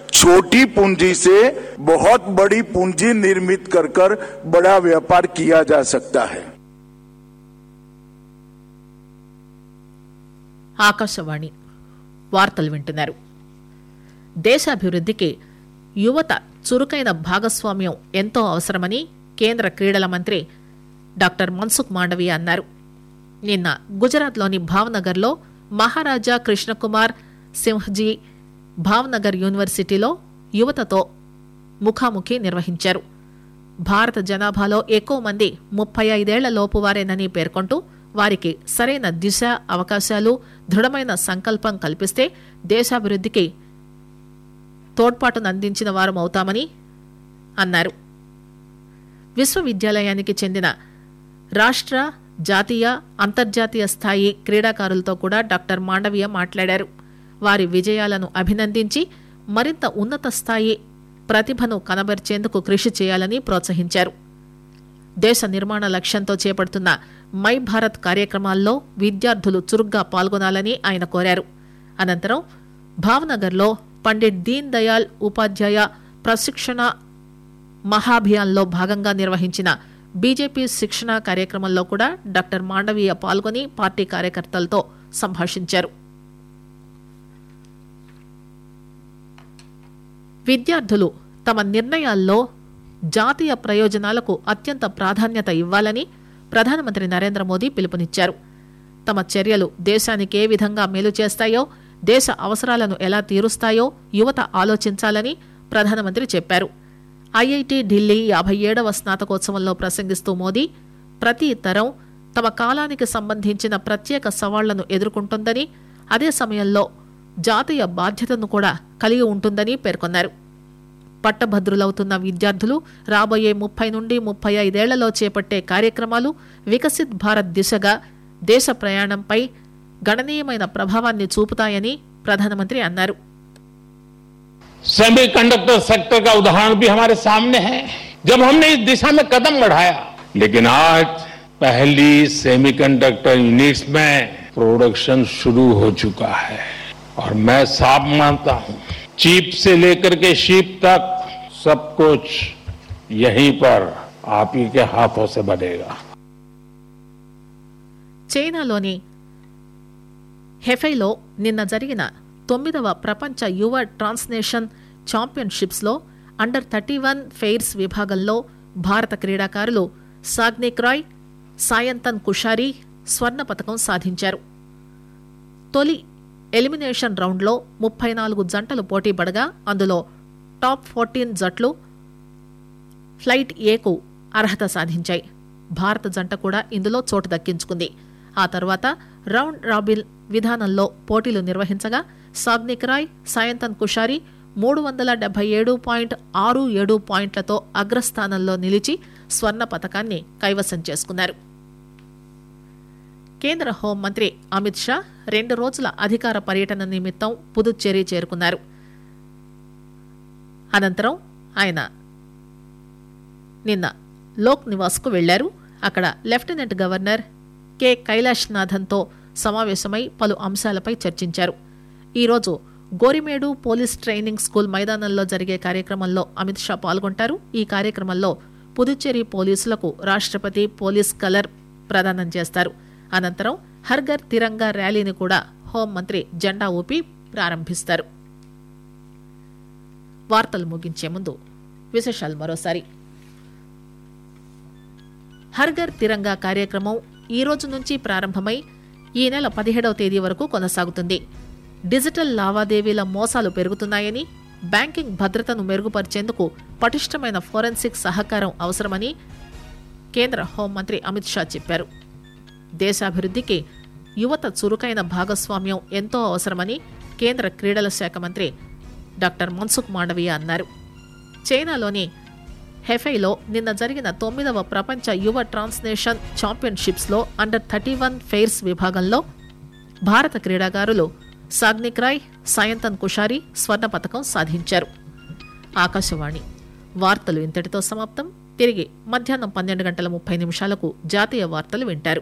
छोटी पूंजी से बहुत बड़ी पूंजी निर्मित कर कर बड़ा व्यापार किया जा सकता है ఆకాశవాణి వార్తలు వింటున్నారు దేశాభివృద్ధికి యువత చురుకైన భాగస్వామ్యం ఎంతో అవసరమని కేంద్ర క్రీడల మంత్రి డాక్టర్ మన్సుఖ్ మాండవీయ అన్నారు నిన్న గుజరాత్లోని భావ్నగర్లో మహారాజా కృష్ణకుమార్ సింహ్జీ భావ్నగర్ యూనివర్సిటీలో యువతతో ముఖాముఖి నిర్వహించారు భారత జనాభాలో ఎక్కువ మంది ముప్పై ఐదేళ్ల లోపు వారేనని పేర్కొంటూ వారికి సరైన దిశ అవకాశాలు దృఢమైన సంకల్పం కల్పిస్తే దేశాభివృద్ధికి తోడ్పాటునందించిన వారమవుతామని అన్నారు విశ్వవిద్యాలయానికి చెందిన రాష్ట్ర జాతీయ అంతర్జాతీయ స్థాయి క్రీడాకారులతో కూడా డాక్టర్ మాండవీయ మాట్లాడారు వారి విజయాలను అభినందించి మరింత ఉన్నత స్థాయి ప్రతిభను కనబర్చేందుకు కృషి చేయాలని ప్రోత్సహించారు దేశ నిర్మాణ లక్ష్యంతో చేపడుతున్న మై భారత్ కార్యక్రమాల్లో విద్యార్థులు చురుగ్గా పాల్గొనాలని ఆయన కోరారు అనంతరం భావనగర్లో పండిట్ దీన్ దయాళ్ ఉపాధ్యాయ ప్రశిక్షణ మహాభియాన్లో భాగంగా నిర్వహించిన బీజేపీ శిక్షణ కార్యక్రమంలో కూడా డాక్టర్ మాండవీయ పాల్గొని పార్టీ కార్యకర్తలతో సంభాషించారు విద్యార్థులు తమ నిర్ణయాల్లో జాతీయ ప్రయోజనాలకు అత్యంత ప్రాధాన్యత ఇవ్వాలని ప్రధానమంత్రి నరేంద్ర మోదీ పిలుపునిచ్చారు తమ చర్యలు దేశానికి ఏ విధంగా మేలు చేస్తాయో దేశ అవసరాలను ఎలా తీరుస్తాయో యువత ఆలోచించాలని ప్రధానమంత్రి చెప్పారు ఐఐటి ఢిల్లీ యాభై ఏడవ స్నాతకోత్సవంలో ప్రసంగిస్తూ మోదీ ప్రతి తరం తమ కాలానికి సంబంధించిన ప్రత్యేక సవాళ్లను ఎదుర్కొంటుందని అదే సమయంలో జాతీయ బాధ్యతను కూడా కలిగి ఉంటుందని పేర్కొన్నారు పట్టభద్రులవుతున్న విద్యార్థులు రాబోయే ముప్పై నుండి ముప్పై ఐదేళ్లలో చేపట్టే కార్యక్రమాలు వికసిత్ భారత్ దిశగా దేశ ప్రయాణంపై గణనీయమైన ప్రభావాన్ని చూపుతాయని ప్రధానమంత్రి అన్నారు सेमीकंडक्टर सेक्टर का उदाहरण भी हमारे सामने है जब हमने इस दिशा में कदम बढ़ाया लेकिन आज पहली सेमीकंडक्टर यूनिट्स में प्रोडक्शन शुरू हो चुका है और मैं साफ मानता हूं चीप से लेकर के शीप तक सब कुछ यहीं पर आप ही के हाथों से बनेगा చైనాలోని హెఫైలో నిన్న జరిగిన తొమ్మిదవ ప్రపంచ యువ ట్రాన్స్నేషన్ ఛాంపియన్షిప్స్లో అండర్ థర్టీ వన్ ఫెయిర్స్ విభాగంలో భారత క్రీడాకారులు సాగ్నిక్ రాయ్ సాయంతన్ కుషారి స్వర్ణ పతకం సాధించారు తొలి ఎలిమినేషన్ రౌండ్లో ముప్పై నాలుగు జంటలు పోటీ పడగా అందులో టాప్ ఫోర్టీన్ జట్లు ఫ్లైట్ ఏకు అర్హత సాధించాయి భారత జంట కూడా ఇందులో చోటు దక్కించుకుంది ఆ తర్వాత రౌండ్ రాబిన్ విధానంలో పోటీలు నిర్వహించగా సాగ్నిక్ రాయ్ సాయంతన్ కుషారి మూడు వందల డెబ్బై ఏడు పాయింట్ ఆరు ఏడు పాయింట్లతో అగ్రస్థానంలో నిలిచి స్వర్ణ పతకాన్ని కైవసం చేసుకున్నారు కేంద్ర హోంమంత్రి అమిత్ షా రెండు రోజుల అధికార పర్యటన నిమిత్తం పుదుచ్చేరి చేరుకున్నారు అనంతరం ఆయన నిన్న లోక్ నివాస్కు వెళ్లారు అక్కడ లెఫ్టినెంట్ గవర్నర్ కె కైలాష్ నాథన్తో సమావేశమై పలు అంశాలపై చర్చించారు ఈరోజు గోరిమేడు పోలీస్ ట్రైనింగ్ స్కూల్ మైదానంలో జరిగే కార్యక్రమంలో అమిత్ షా పాల్గొంటారు ఈ కార్యక్రమంలో పుదుచ్చేరి పోలీసులకు రాష్ట్రపతి పోలీస్ కలర్ ప్రదానం చేస్తారు అనంతరం హర్ఘర్ తిరంగా ర్యాలీని కూడా హోంమంత్రి జెండా ఊపి ప్రారంభిస్తారు వార్తలు ముగించే ముందు విశేషాలు మరోసారి హర్ఘర్ తిరంగా కార్యక్రమం ఈ రోజు నుంచి ప్రారంభమై ఈ నెల పదిహేడవ తేదీ వరకు కొనసాగుతుంది డిజిటల్ లావాదేవీల మోసాలు పెరుగుతున్నాయని బ్యాంకింగ్ భద్రతను మెరుగుపరిచేందుకు పటిష్టమైన ఫోరెన్సిక్ సహకారం అవసరమని కేంద్ర హోంమంత్రి అమిత్ షా చెప్పారు దేశాభివృద్ధికి యువత చురుకైన భాగస్వామ్యం ఎంతో అవసరమని కేంద్ర క్రీడల శాఖ మంత్రి డాక్టర్ మన్సుఖ్ మాండవీయ అన్నారు చైనాలోని హెఫైలో నిన్న జరిగిన తొమ్మిదవ ప్రపంచ యువ ట్రాన్స్నేషన్ ఛాంపియన్షిప్స్లో అండర్ థర్టీ వన్ ఫెయిర్స్ విభాగంలో భారత క్రీడాకారులు సాగ్నిక్ రాయ్ సాయంతన్ కుషారి స్వర్ణ పతకం సాధించారు ఆకాశవాణి వార్తలు ఇంతటితో సమాప్తం తిరిగి మధ్యాహ్నం పన్నెండు గంటల ముప్పై నిమిషాలకు జాతీయ వార్తలు వింటారు